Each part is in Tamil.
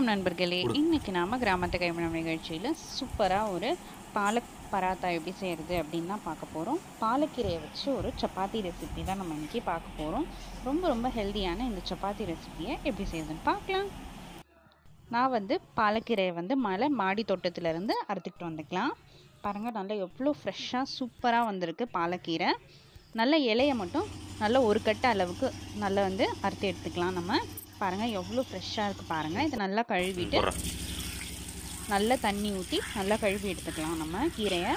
வணக்கம் நண்பர்களே இன்னைக்கு நாம கிராமத்து கைமணம் நிகழ்ச்சியில் சூப்பராக ஒரு பாலக் பராத்தா எப்படி செய்கிறது அப்படின்னு தான் பார்க்க போகிறோம் பாலக்கீரையை வச்சு ஒரு சப்பாத்தி ரெசிபி தான் நம்ம இன்னைக்கு பார்க்க போகிறோம் ரொம்ப ரொம்ப ஹெல்தியான இந்த சப்பாத்தி ரெசிபியை எப்படி செய்யுதுன்னு பார்க்கலாம் நான் வந்து பாலக்கீரையை வந்து மலை மாடி தோட்டத்திலேருந்து அறுத்துக்கிட்டு வந்துக்கலாம் பாருங்கள் நல்லா எவ்வளோ ஃப்ரெஷ்ஷாக சூப்பராக வந்திருக்கு பாலக்கீரை நல்ல இலையை மட்டும் நல்ல ஒரு கட்டு அளவுக்கு நல்லா வந்து அறுத்து எடுத்துக்கலாம் நம்ம பாருங்கள் எவ்வளோ ஃப்ரெஷ்ஷாக இருக்குது பாருங்கள் இதை நல்லா கழுவிட்டு நல்லா தண்ணி ஊற்றி நல்லா கழுவி எடுத்துக்கலாம் நம்ம கீரையை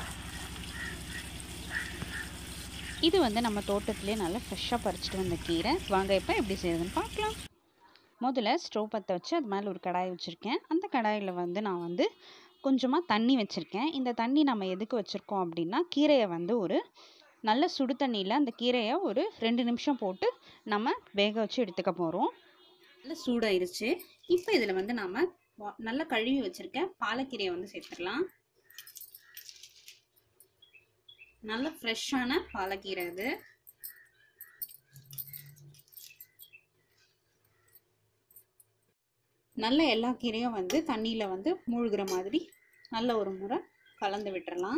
இது வந்து நம்ம தோட்டத்திலே நல்லா ஃப்ரெஷ்ஷாக பறிச்சிட்டு வந்த கீரை வாங்க இப்போ எப்படி செய்யுதுன்னு பார்க்கலாம் முதல்ல ஸ்டவ் பற்ற வச்சு அது மேலே ஒரு கடாய் வச்சுருக்கேன் அந்த கடாயில் வந்து நான் வந்து கொஞ்சமாக தண்ணி வச்சுருக்கேன் இந்த தண்ணி நம்ம எதுக்கு வச்சுருக்கோம் அப்படின்னா கீரையை வந்து ஒரு நல்ல சுடு தண்ணியில் அந்த கீரையை ஒரு ரெண்டு நிமிஷம் போட்டு நம்ம வேக வச்சு எடுத்துக்க போகிறோம் நல்ல சூடாயிருச்சு இப்போ இதில் வந்து நாம் நல்லா கழுவி வச்சுருக்கேன் பாலக்கீரையை வந்து சேர்த்துடலாம் நல்ல ஃப்ரெஷ்ஷான பாலக்கீரை இது நல்ல எல்லா கீரையும் வந்து தண்ணியில் வந்து மூழ்கிற மாதிரி நல்ல ஒரு முறை கலந்து விட்டுறலாம்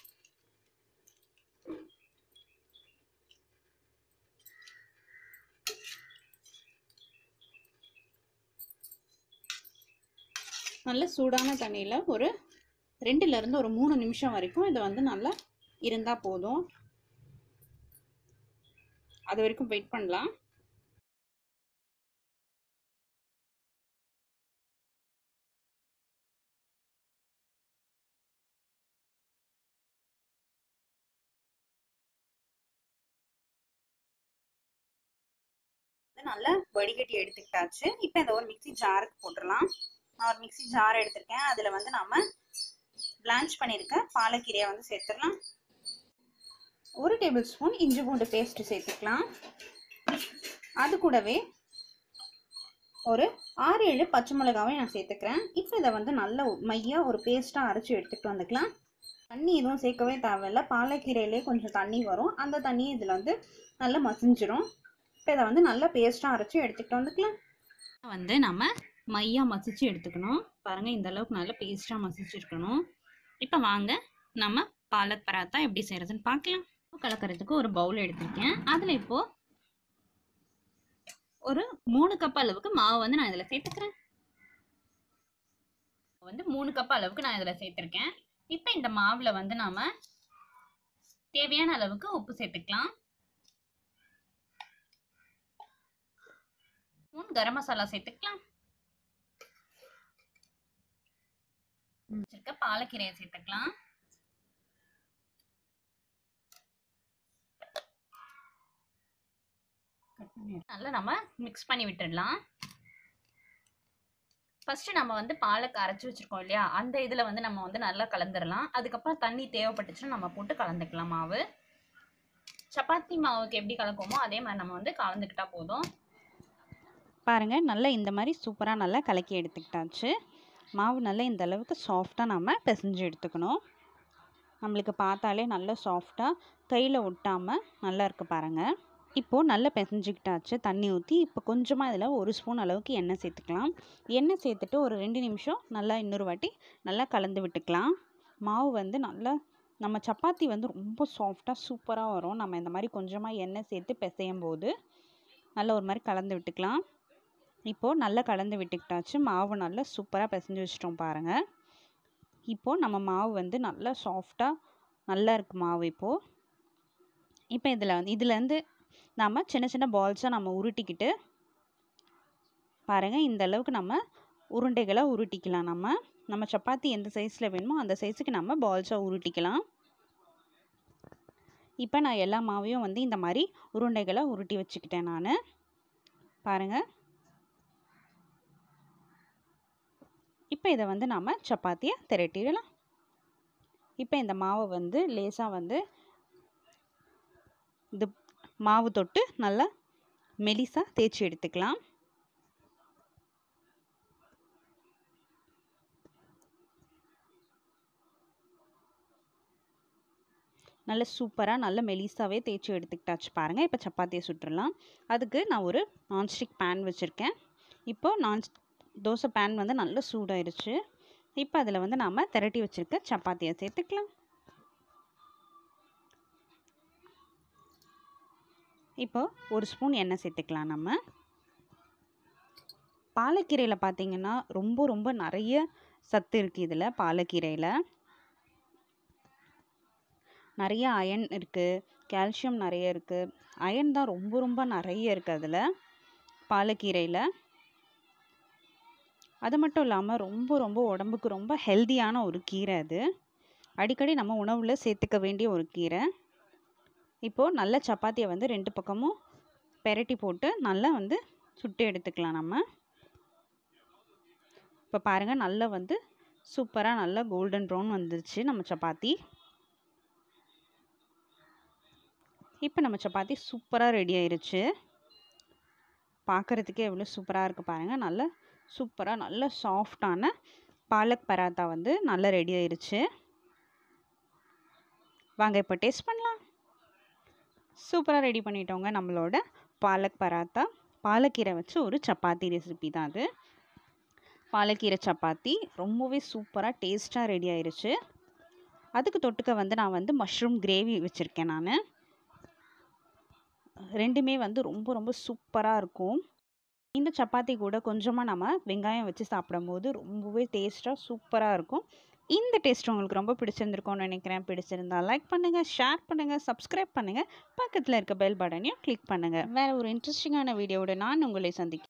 நல்ல சூடான தண்ணியில் ஒரு ரெண்டுலேருந்து ஒரு மூணு நிமிஷம் வரைக்கும் இதை வந்து நல்லா இருந்தால் போதும் அது வரைக்கும் வெயிட் பண்ணலாம் நல்லா வடிகட்டி எடுத்துக்கிட்டாச்சு இப்போ இதை ஒரு மிக்சி ஜாருக்கு போட்டுடலாம் நான் ஒரு மிக்சி ஜார் எடுத்திருக்கேன் அதில் வந்து நம்ம பிளான்ச் பண்ணியிருக்க பாலக்கீரையை வந்து சேர்த்துடலாம் ஒரு டேபிள் ஸ்பூன் இஞ்சி பூண்டு பேஸ்ட்டு சேர்த்துக்கலாம் அது கூடவே ஒரு ஆறு ஏழு பச்சை மிளகாவை நான் சேர்த்துக்கிறேன் இப்போ இதை வந்து நல்ல மையாக ஒரு பேஸ்ட்டாக அரைச்சி எடுத்துகிட்டு வந்துக்கலாம் தண்ணி எதுவும் சேர்க்கவே தேவையில்லை பாலக்கீரையிலே கொஞ்சம் தண்ணி வரும் அந்த தண்ணியை இதில் வந்து நல்லா மசிஞ்சிரும் இப்போ இதை வந்து நல்லா பேஸ்ட்டாக அரைச்சி எடுத்துகிட்டு வந்துக்கலாம் வந்து நம்ம மையாக மசிச்சு எடுத்துக்கணும் பாருங்கள் இந்த அளவுக்கு நல்லா பேஸ்ட்டாக மசிச்சிருக்கணும் இப்போ வாங்க நம்ம பாலக் பராத்தா எப்படி செய்கிறதுன்னு பார்க்கலாம் கலக்கிறதுக்கு ஒரு பவுல் எடுத்திருக்கேன் அதில் இப்போது ஒரு மூணு கப் அளவுக்கு மாவு வந்து நான் இதில் சேர்த்துக்கிறேன் வந்து மூணு கப் அளவுக்கு நான் இதில் சேர்த்துருக்கேன் இப்போ இந்த மாவில் வந்து நாம் தேவையான அளவுக்கு உப்பு சேர்த்துக்கலாம் ஸ்பூன் கரம் மசாலா சேர்த்துக்கலாம் வச்சிருக்க பாலக்கீரையை சேர்த்துக்கலாம் நல்லா நம்ம மிக்ஸ் பண்ணி விட்டுடலாம் ஃபஸ்ட்டு நம்ம வந்து பாலக்கு அரைச்சி வச்சுருக்கோம் இல்லையா அந்த இதில் வந்து நம்ம வந்து நல்லா கலந்துடலாம் அதுக்கப்புறம் தண்ணி தேவைப்பட்டுச்சுன்னா நம்ம போட்டு கலந்துக்கலாம் மாவு சப்பாத்தி மாவுக்கு எப்படி கலக்குமோ அதே மாதிரி நம்ம வந்து கலந்துக்கிட்டா போதும் பாருங்கள் நல்லா இந்த மாதிரி சூப்பராக நல்லா கலக்கி எடுத்துக்கிட்டாச்சு மாவு நல்லா இந்த அளவுக்கு சாஃப்டாக நம்ம பிசைஞ்சு எடுத்துக்கணும் நம்மளுக்கு பார்த்தாலே நல்லா சாஃப்டாக கையில் ஒட்டாமல் நல்லா இருக்குது பாருங்கள் இப்போது நல்லா பிசைஞ்சிக்கிட்டாச்சு தண்ணி ஊற்றி இப்போ கொஞ்சமாக இதில் ஒரு ஸ்பூன் அளவுக்கு எண்ணெய் சேர்த்துக்கலாம் எண்ணெய் சேர்த்துட்டு ஒரு ரெண்டு நிமிஷம் நல்லா இன்னொரு வாட்டி நல்லா கலந்து விட்டுக்கலாம் மாவு வந்து நல்லா நம்ம சப்பாத்தி வந்து ரொம்ப சாஃப்டாக சூப்பராக வரும் நம்ம இந்த மாதிரி கொஞ்சமாக எண்ணெய் சேர்த்து பிசையும் போது நல்லா ஒரு மாதிரி கலந்து விட்டுக்கலாம் இப்போது நல்லா கலந்து விட்டுக்கிட்டாச்சு மாவு நல்லா சூப்பராக பிசைஞ்சு வச்சிட்டோம் பாருங்கள் இப்போது நம்ம மாவு வந்து நல்லா சாஃப்டாக நல்லா இருக்குது மாவு இப்போது இப்போ இதில் வந்து இதுலேருந்து நாம் சின்ன சின்ன பால்ஸாக நம்ம உருட்டிக்கிட்டு பாருங்கள் இந்த அளவுக்கு நம்ம உருண்டைகளை உருட்டிக்கலாம் நம்ம நம்ம சப்பாத்தி எந்த சைஸில் வேணுமோ அந்த சைஸுக்கு நம்ம பால்ஸாக உருட்டிக்கலாம் இப்போ நான் எல்லா மாவையும் வந்து இந்த மாதிரி உருண்டைகளை உருட்டி வச்சுக்கிட்டேன் நான் பாருங்கள் இப்போ இதை வந்து நாம் சப்பாத்தியை திரட்டிடலாம் இப்போ இந்த மாவை வந்து லேசாக வந்து இது மாவு தொட்டு நல்லா மெலிசாக தேய்ச்சி எடுத்துக்கலாம் நல்ல சூப்பராக நல்ல மெலிசாவே தேய்ச்சி எடுத்துக்கிட்டாச்சு பாருங்கள் இப்போ சப்பாத்தியை சுட்டுடலாம் அதுக்கு நான் ஒரு நான்ஸ்டிக் பேன் வச்சுருக்கேன் இப்போ நான் தோசை பேன் வந்து நல்லா சூடாயிருச்சு இப்போ அதில் வந்து நாம் திரட்டி வச்சுருக்க சப்பாத்தியை சேர்த்துக்கலாம் இப்போ ஒரு ஸ்பூன் எண்ணெய் சேர்த்துக்கலாம் நம்ம பாலக்கீரையில் பார்த்தீங்கன்னா ரொம்ப ரொம்ப நிறைய சத்து இருக்குது இதில் பாலக்கீரையில் நிறைய அயன் இருக்குது கால்சியம் நிறைய இருக்குது அயன் தான் ரொம்ப ரொம்ப நிறைய இருக்குது அதில் பாலக்கீரையில் அது மட்டும் இல்லாமல் ரொம்ப ரொம்ப உடம்புக்கு ரொம்ப ஹெல்தியான ஒரு கீரை அது அடிக்கடி நம்ம உணவில் சேர்த்துக்க வேண்டிய ஒரு கீரை இப்போது நல்ல சப்பாத்தியை வந்து ரெண்டு பக்கமும் பெரட்டி போட்டு நல்லா வந்து சுட்டு எடுத்துக்கலாம் நம்ம இப்போ பாருங்கள் நல்லா வந்து சூப்பராக நல்லா கோல்டன் ப்ரௌன் வந்துருச்சு நம்ம சப்பாத்தி இப்போ நம்ம சப்பாத்தி சூப்பராக ரெடி ஆயிருச்சு பார்க்குறதுக்கே எவ்வளோ சூப்பராக இருக்குது பாருங்கள் நல்ல சூப்பராக நல்ல சாஃப்டான பாலக் பராத்தா வந்து நல்லா ரெடி ஆயிருச்சு வாங்க இப்போ டேஸ்ட் பண்ணலாம் சூப்பராக ரெடி பண்ணிட்டோங்க நம்மளோட பாலக் பராத்தா பாலக்கீரை வச்சு ஒரு சப்பாத்தி ரெசிபி தான் அது பாலக்கீரை சப்பாத்தி ரொம்பவே சூப்பராக டேஸ்ட்டாக ரெடி ஆயிருச்சு அதுக்கு தொட்டுக்க வந்து நான் வந்து மஷ்ரூம் கிரேவி வச்சுருக்கேன் நான் ரெண்டுமே வந்து ரொம்ப ரொம்ப சூப்பராக இருக்கும் இந்த சப்பாத்தி கூட கொஞ்சமாக நம்ம வெங்காயம் வச்சு சாப்பிடும்போது ரொம்பவே டேஸ்ட்டாக சூப்பராக இருக்கும் இந்த டேஸ்ட் உங்களுக்கு ரொம்ப பிடிச்சிருந்துருக்கும்னு நினைக்கிறேன் பிடிச்சிருந்தா லைக் பண்ணுங்கள் ஷேர் பண்ணுங்கள் சப்ஸ்கிரைப் பண்ணுங்கள் பக்கத்தில் இருக்க பெல் பட்டனையும் கிளிக் பண்ணுங்கள் வேறு ஒரு இன்ட்ரெஸ்டிங்கான வீடியோவோட நான் உங்களை சந்திக்கிறேன்